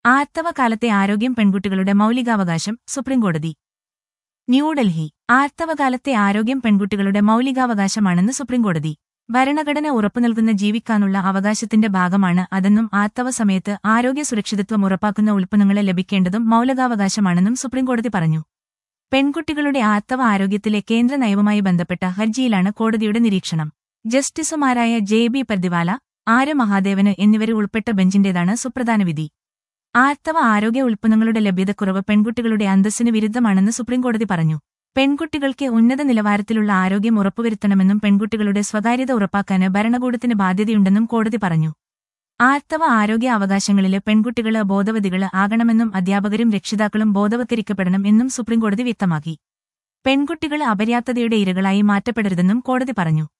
ആർത്തവകാലത്തെ ആരോഗ്യം പെൺകുട്ടികളുടെ മൗലികാവകാശം സുപ്രീംകോടതി ന്യൂഡൽഹി ആർത്തവകാലത്തെ ആരോഗ്യം പെൺകുട്ടികളുടെ മൗലികാവകാശമാണെന്ന് സുപ്രീംകോടതി ഭരണഘടന ഉറപ്പുനൽകുന്ന ജീവിക്കാനുള്ള അവകാശത്തിന്റെ ഭാഗമാണ് അതെന്നും ആർത്തവ സമയത്ത് ആരോഗ്യ സുരക്ഷിതത്വം ഉറപ്പാക്കുന്ന ഉൽപ്പന്നങ്ങളെ ലഭിക്കേണ്ടതും മൗലികാവകാശമാണെന്നും സുപ്രീംകോടതി പറഞ്ഞു പെൺകുട്ടികളുടെ ആർത്തവ ആരോഗ്യത്തിലെ കേന്ദ്ര നയവുമായി ബന്ധപ്പെട്ട ഹർജിയിലാണ് കോടതിയുടെ നിരീക്ഷണം ജസ്റ്റിസുമാരായ ജെ ബി പർദിവാല ആര് മഹാദേവന് എന്നിവരെ ഉൾപ്പെട്ട ബെഞ്ചിന്റേതാണ് സുപ്രധാന വിധി ആർത്തവ ആരോഗ്യ ഉൽപ്പന്നങ്ങളുടെ ലഭ്യതക്കുറവ് പെൺകുട്ടികളുടെ അന്തസ്സിന് വിരുദ്ധമാണെന്ന് സുപ്രീംകോടതി പറഞ്ഞു പെൺകുട്ടികൾക്ക് ഉന്നത നിലവാരത്തിലുള്ള ആരോഗ്യം ഉറപ്പുവരുത്തണമെന്നും പെൺകുട്ടികളുടെ സ്വകാര്യത ഉറപ്പാക്കാന് ഭരണകൂടത്തിന് ബാധ്യതയുണ്ടെന്നും കോടതി പറഞ്ഞു ആർത്തവ ആരോഗ്യ അവകാശങ്ങളില് പെൺകുട്ടികള് ബോധവതികള് ആകണമെന്നും അധ്യാപകരും രക്ഷിതാക്കളും ബോധവത്കരിക്കപ്പെടണം എന്നും സുപ്രീംകോടതി വ്യക്തമാക്കി പെൺകുട്ടികൾ അപര്യാപ്തതയുടെ ഇരകളായി മാറ്റപ്പെടരുതെന്നും കോടതി പറഞ്ഞു